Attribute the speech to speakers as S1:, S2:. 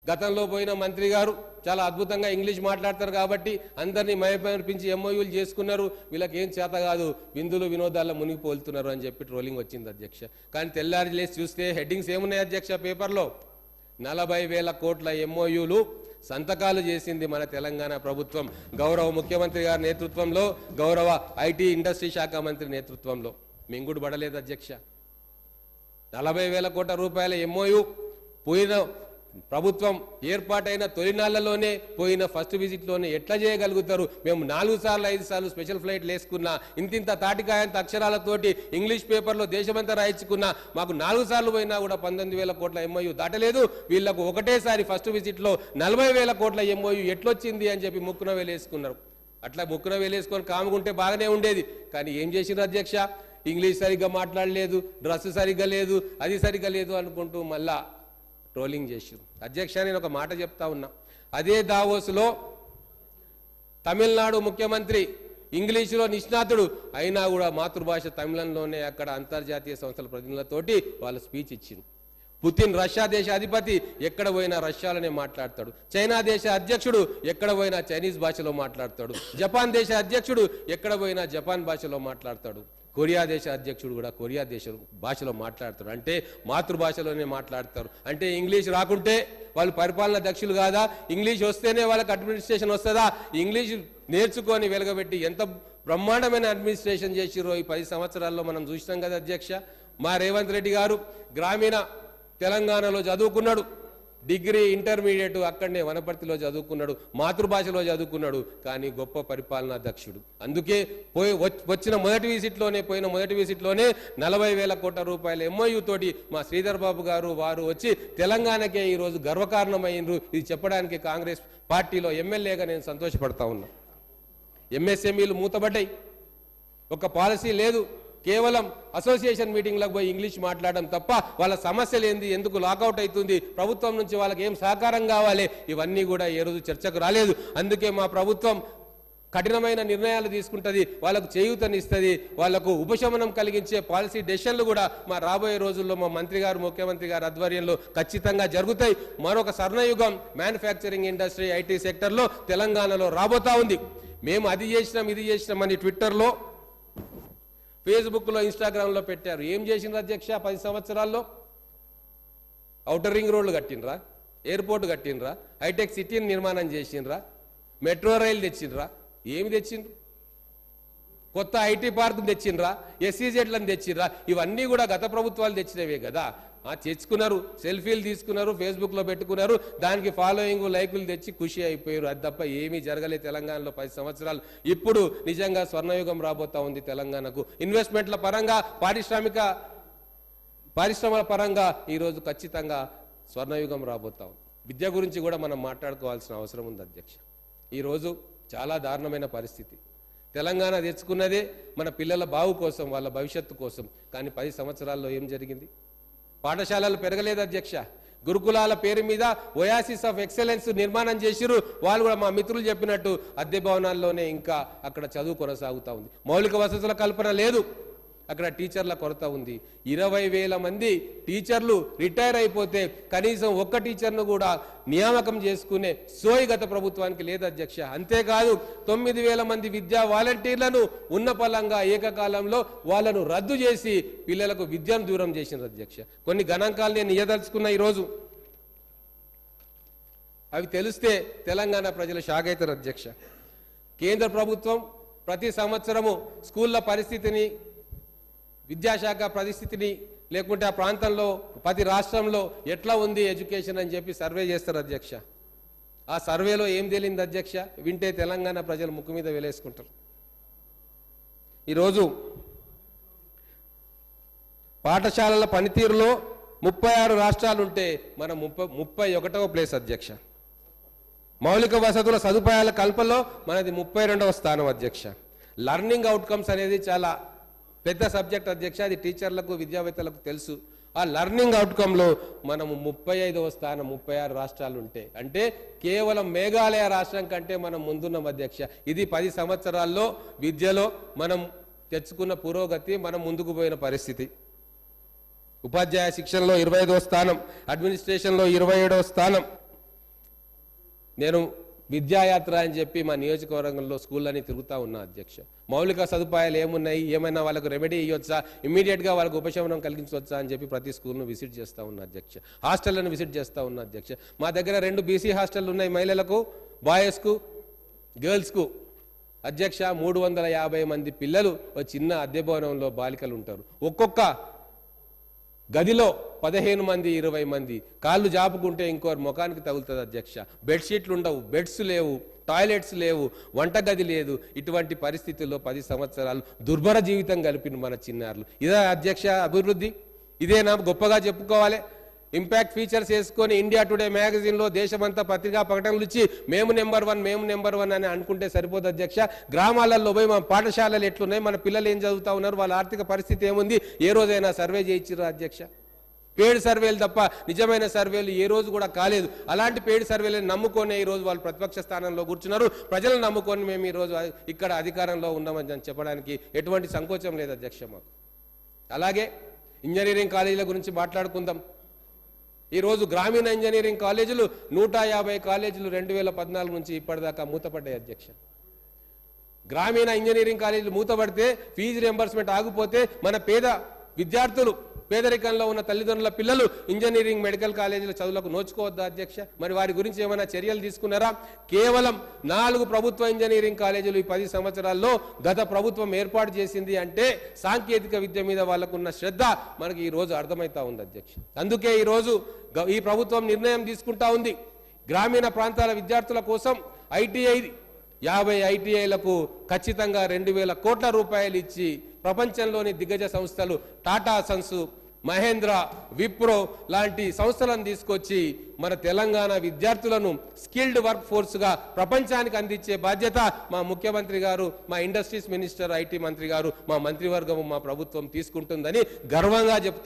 S1: గతంలో పోయిన మంత్రి గారు చాలా అద్భుతంగా ఇంగ్లీష్ మాట్లాడతారు కాబట్టి అందరినీ మైపరిపించి ఎంఓయూలు చేసుకున్నారు వీళ్ళకి ఏం చేత కాదు విందులు వినోదాల్లో మునిగిపోలుతున్నారు అని చెప్పి ట్రోలింగ్ వచ్చింది అధ్యక్ష కానీ తెల్లారి లేచి చూస్తే హెడ్డింగ్స్ ఏమున్నాయి అధ్యక్ష పేపర్లో నలభై వేల కోట్ల ఎంఓయూలు సంతకాలు చేసింది మన తెలంగాణ ప్రభుత్వం గౌరవ ముఖ్యమంత్రి గారి నేతృత్వంలో గౌరవ ఐటీ ఇండస్ట్రీ శాఖ మంత్రి నేతృత్వంలో మింగుడు పడలేదు అధ్యక్ష నలభై వేల కోట్ల రూపాయల ఎంఓయు పోయిన ప్రభుత్వం ఏర్పాటైన తొలినాళ్లలోనే పోయిన ఫస్ట్ విజిట్లోనే ఎట్లా చేయగలుగుతారు మేము నాలుగు సార్లు ఐదు సార్లు స్పెషల్ ఫ్లైట్లు వేసుకున్నా ఇంతింత తాటికాయంత అక్షరాలతోటి ఇంగ్లీష్ పేపర్లో దేశమంతా రాయించుకున్నా మాకు నాలుగు సార్లు పోయినా కూడా పంతొమ్మిది వేల కోట్ల ఎంఓయు దాటలేదు వీళ్ళకు ఒకటేసారి ఫస్ట్ విజిట్లో నలభై వేల కోట్ల ఎంఓయు ఎట్లొచ్చింది అని చెప్పి ముక్కున వేలేసుకున్నారు అట్లా ముక్కున వేలేసుకొని కాముకుంటే బాగానే ఉండేది కానీ ఏం చేసిండ్రు అధ్యక్ష ఇంగ్లీష్ సరిగ్గా మాట్లాడలేదు డ్రెస్ సరిగ్గా లేదు అది సరిగ్గా లేదు అనుకుంటూ మళ్ళా ట్రోలింగ్ చేసిరు అధ్యక్ష నేను ఒక మాట చెప్తా ఉన్నా అదే దావోస్లో తమిళనాడు ముఖ్యమంత్రి ఇంగ్లీషులో నిష్ణాతుడు అయినా కూడా మాతృభాష తమిళంలోనే అక్కడ అంతర్జాతీయ సంస్థల ప్రతినిధులతోటి వాళ్ళు స్పీచ్ ఇచ్చింది పుతిన్ రష్యా దేశ అధిపతి ఎక్కడ పోయినా రష్యాలోనే మాట్లాడతాడు చైనా దేశ అధ్యక్షుడు ఎక్కడ పోయినా చైనీస్ భాషలో మాట్లాడతాడు జపాన్ దేశ అధ్యక్షుడు ఎక్కడ పోయినా జపాన్ భాషలో మాట్లాడతాడు కొరియా దేశ అధ్యక్షుడు కూడా కొరియా దేశ భాషలో మాట్లాడతారు అంటే మాతృభాషలోనే మాట్లాడతారు అంటే ఇంగ్లీష్ రాకుంటే వాళ్ళు పరిపాలన దక్షులు కాదా ఇంగ్లీష్ వస్తేనే వాళ్ళకి అడ్మినిస్ట్రేషన్ వస్తుందా ఇంగ్లీష్ నేర్చుకొని వెలగబెట్టి ఎంత బ్రహ్మాండమైన అడ్మినిస్ట్రేషన్ చేసిరో ఈ పది సంవత్సరాల్లో మనం చూసినాం కదా అధ్యక్ష మా రేవంత్ రెడ్డి గారు గ్రామీణ తెలంగాణలో చదువుకున్నాడు డిగ్రీ ఇంటర్మీడియట్ అక్కడనే వనపర్తిలో చదువుకున్నాడు మాతృభాషలో చదువుకున్నాడు కానీ గొప్ప పరిపాలనా దక్షుడు అందుకే పోయి వచ్- వచ్చిన మొదటి విజిట్లోనే పోయిన మొదటి విజిట్లోనే నలభై వేల కోట్ల రూపాయల ఎంఓయూ తోటి మా శ్రీధర్ బాబు గారు వారు వచ్చి తెలంగాణకే ఈరోజు గర్వకారణమైనరు ఇది చెప్పడానికి కాంగ్రెస్ పార్టీలో ఎమ్మెల్యేగా నేను సంతోషపడతా ఉన్నా ఎంఎస్ఎంఈలు మూతబడ్డాయి ఒక పాలసీ లేదు కేవలం అసోసియేషన్ మీటింగ్లకు పోయి ఇంగ్లీష్ మాట్లాడడం తప్ప వాళ్ళ సమస్యలు ఏంది ఎందుకు లాకౌట్ అవుతుంది ప్రభుత్వం నుంచి వాళ్ళకి ఏం సహకారం కావాలి ఇవన్నీ కూడా ఏ రోజు చర్చకు రాలేదు అందుకే మా ప్రభుత్వం కఠినమైన నిర్ణయాలు తీసుకుంటుంది వాళ్ళకు చేయూతనిస్తుంది వాళ్ళకు ఉపశమనం కలిగించే పాలసీ డెసిషన్లు కూడా మా రాబోయే రోజుల్లో మా మంత్రి గారు ముఖ్యమంత్రి గారు ఆధ్వర్యంలో ఖచ్చితంగా జరుగుతాయి మరొక స్వర్ణయుగం మ్యానుఫ్యాక్చరింగ్ ఇండస్ట్రీ ఐటీ సెక్టర్లో తెలంగాణలో రాబోతా ఉంది మేము అది చేసినాం ఇది చేసినాం అని ట్విట్టర్లో ఫేస్బుక్లో ఇన్స్టాగ్రామ్లో పెట్టారు ఏం చేసిండ్రు అధ్యక్ష పది సంవత్సరాల్లో ఔటర్ రింగ్ రోడ్లు కట్టినరా ఎయిర్పోర్ట్ కట్టినరా హైటెక్ సిటీని నిర్మాణం చేసిండ్రా మెట్రో రైలు తెచ్చిండ్రా ఏమి తెచ్చిండ్రు కొత్త ఐటీ పార్క్ తెచ్చిండ్రా ఎస్సీజెడ్లను తెచ్చిండ్రా ఇవన్నీ కూడా గత ప్రభుత్వాలు తెచ్చినవే కదా ఆ తెచ్చుకున్నారు సెల్ఫీలు తీసుకున్నారు ఫేస్బుక్లో పెట్టుకున్నారు దానికి ఫాలోయింగ్ లైకులు తెచ్చి ఖుషి అయిపోయారు అది తప్ప ఏమీ జరగలేదు తెలంగాణలో పది సంవత్సరాలు ఇప్పుడు నిజంగా స్వర్ణయుగం రాబోతా ఉంది తెలంగాణకు ఇన్వెస్ట్మెంట్ల పరంగా పారిశ్రామిక పరిశ్రమల పరంగా ఈరోజు ఖచ్చితంగా స్వర్ణయుగం రాబోతా ఉంది విద్య గురించి కూడా మనం మాట్లాడుకోవాల్సిన అవసరం ఉంది అధ్యక్ష ఈరోజు చాలా దారుణమైన పరిస్థితి తెలంగాణ తెచ్చుకున్నదే మన పిల్లల బావు కోసం వాళ్ళ భవిష్యత్తు కోసం కానీ పది సంవత్సరాల్లో ఏం జరిగింది పాఠశాలలు పెరగలేదు అధ్యక్ష గురుకులాల పేరు మీద ఒయాసిస్ ఆఫ్ ఎక్సలెన్స్ నిర్మాణం చేసిరు వాళ్ళు కూడా మా మిత్రులు చెప్పినట్టు అద్దె భవనాల్లోనే ఇంకా అక్కడ చదువు కొనసాగుతా ఉంది మౌలిక వసతుల కల్పన లేదు అక్కడ టీచర్ల కొరత ఉంది ఇరవై వేల మంది టీచర్లు రిటైర్ అయిపోతే కనీసం ఒక్క టీచర్ను కూడా నియామకం చేసుకునే సోయి గత ప్రభుత్వానికి లేదు అధ్యక్ష అంతేకాదు తొమ్మిది వేల మంది విద్యా వాలంటీర్లను ఉన్న పలంగా ఏకకాలంలో వాళ్ళను రద్దు చేసి పిల్లలకు విద్యను దూరం చేసింది అధ్యక్ష కొన్ని గణాంకాలు నేను ఇయ్యదలుచుకున్న ఈరోజు అవి తెలిస్తే తెలంగాణ ప్రజలు షాక్ అవుతారు అధ్యక్ష కేంద్ర ప్రభుత్వం ప్రతి సంవత్సరము స్కూళ్ళ పరిస్థితిని విద్యాశాఖ పరిస్థితిని లేకుంటే ఆ ప్రాంతంలో ప్రతి రాష్ట్రంలో ఎట్లా ఉంది ఎడ్యుకేషన్ అని చెప్పి సర్వే చేస్తారు అధ్యక్ష ఆ సర్వేలో ఏం తేలింది అధ్యక్ష వింటే తెలంగాణ ప్రజలు ముక్కు మీద వేలేసుకుంటారు ఈరోజు పాఠశాలల పనితీరులో ముప్పై ఆరు రాష్ట్రాలు ఉంటే మనం ముప్పై ముప్పై ఒకటవ ప్లేస్ అధ్యక్ష మౌలిక వసతుల సదుపాయాల కల్పనలో మనది ముప్పై రెండవ స్థానం అధ్యక్ష లర్నింగ్ అవుట్కమ్స్ అనేది చాలా పెద్ద సబ్జెక్ట్ అధ్యక్ష అది టీచర్లకు విద్యావేత్తలకు తెలుసు ఆ లర్నింగ్ అవుట్కమ్లో మనము ముప్పై ఐదవ స్థానం ముప్పై ఆరు రాష్ట్రాలు ఉంటే అంటే కేవలం మేఘాలయ రాష్ట్రం కంటే మనం ముందున్నాం అధ్యక్ష ఇది పది సంవత్సరాల్లో విద్యలో మనం తెచ్చుకున్న పురోగతి మనం ముందుకు పోయిన పరిస్థితి ఉపాధ్యాయ శిక్షణలో ఇరవై ఐదవ స్థానం అడ్మినిస్ట్రేషన్లో ఇరవై ఏడవ స్థానం నేను విద్యాయాత్ర అని చెప్పి మా నియోజకవర్గంలో స్కూళ్ళని తిరుగుతూ ఉన్నా అధ్యక్ష మౌలిక సదుపాయాలు ఏమున్నాయి ఏమైనా వాళ్ళకు రెమెడీ ఇవ్వచ్చా ఇమీడియట్గా వాళ్ళకు ఉపశమనం కలిగించవచ్చా అని చెప్పి ప్రతి స్కూల్ను విజిట్ చేస్తూ ఉన్నా అధ్యక్ష హాస్టళ్లను విజిట్ చేస్తూ ఉన్నా అధ్యక్ష మా దగ్గర రెండు బీసీ హాస్టళ్ళు ఉన్నాయి మహిళలకు బాయ్స్కు గర్ల్స్కు అధ్యక్ష మూడు వందల యాభై మంది పిల్లలు ఒక చిన్న అద్దె భవనంలో బాలికలు ఉంటారు ఒక్కొక్క గదిలో పదిహేను మంది ఇరవై మంది కాళ్ళు జాపుకుంటే ఇంకోరు ముఖానికి తగులుతుంది అధ్యక్ష బెడ్షీట్లు ఉండవు బెడ్స్ లేవు టాయిలెట్స్ లేవు వంటగది లేదు ఇటువంటి పరిస్థితుల్లో పది సంవత్సరాలు దుర్భర జీవితం గడిపిన మన చిన్నారులు ఇదే అధ్యక్ష అభివృద్ధి ఇదేనా గొప్పగా చెప్పుకోవాలి ఇంపాక్ట్ ఫీచర్స్ వేసుకొని ఇండియా టుడే మ్యాగజైన్లో దేశమంతా పత్రికా ప్రకటనలు ఇచ్చి మేము నెంబర్ వన్ మేము నెంబర్ వన్ అని అనుకుంటే సరిపోదు అధ్యక్ష గ్రామాలలో పోయి మన పాఠశాలలు ఎట్లున్నాయి మన పిల్లలు ఏం చదువుతా ఉన్నారు వాళ్ళ ఆర్థిక పరిస్థితి ఏముంది ఏ రోజైనా సర్వే చేయించారు అధ్యక్ష పేడ్ సర్వేలు తప్ప నిజమైన సర్వేలు ఏ రోజు కూడా కాలేదు అలాంటి పేడ్ సర్వేలను నమ్ముకొని ఈ రోజు వాళ్ళు ప్రతిపక్ష స్థానంలో కూర్చున్నారు ప్రజలను నమ్ముకొని మేము ఈ రోజు ఇక్కడ అధికారంలో ఉన్నామని చెప్పడానికి ఎటువంటి సంకోచం లేదు అధ్యక్ష మాకు అలాగే ఇంజనీరింగ్ కాలేజీల గురించి మాట్లాడుకుందాం ఈరోజు గ్రామీణ ఇంజనీరింగ్ కాలేజీలు నూట యాభై కాలేజీలు రెండు వేల పద్నాలుగు నుంచి ఇప్పటిదాకా మూతపడ్డాయి అధ్యక్ష గ్రామీణ ఇంజనీరింగ్ కాలేజీలు మూతపడితే ఫీజు రియంబర్స్మెంట్ ఆగిపోతే మన పేద విద్యార్థులు పేదరికంలో ఉన్న తల్లిదండ్రుల పిల్లలు ఇంజనీరింగ్ మెడికల్ కాలేజీల చదువులకు నోచుకోవద్దా అధ్యక్ష మరి వారి గురించి ఏమైనా చర్యలు తీసుకున్నారా కేవలం నాలుగు ప్రభుత్వ ఇంజనీరింగ్ కాలేజీలు ఈ పది సంవత్సరాల్లో గత ప్రభుత్వం ఏర్పాటు చేసింది అంటే సాంకేతిక విద్య మీద వాళ్ళకున్న శ్రద్ధ మనకి ఈ రోజు అర్థమవుతా ఉంది అధ్యక్ష అందుకే ఈ రోజు గ- ఈ ప్రభుత్వం నిర్ణయం తీసుకుంటా ఉంది గ్రామీణ ప్రాంతాల విద్యార్థుల కోసం ఐటీఐ యాభై ఐటీఐలకు ఖచ్చితంగా రెండు వేల కోట్ల రూపాయలు ఇచ్చి ప్రపంచంలోని దిగ్గజ సంస్థలు టాటా సన్స్ మహేంద్ర విప్రో లాంటి సంస్థలను తీసుకొచ్చి మన తెలంగాణ విద్యార్థులను స్కిల్డ్ వర్క్ ఫోర్స్గా ప్రపంచానికి అందించే బాధ్యత మా ముఖ్యమంత్రి గారు మా ఇండస్ట్రీస్ మినిస్టర్ ఐటీ మంత్రి గారు మా మంత్రివర్గము మా ప్రభుత్వం తీసుకుంటుందని గర్వంగా చెప్తా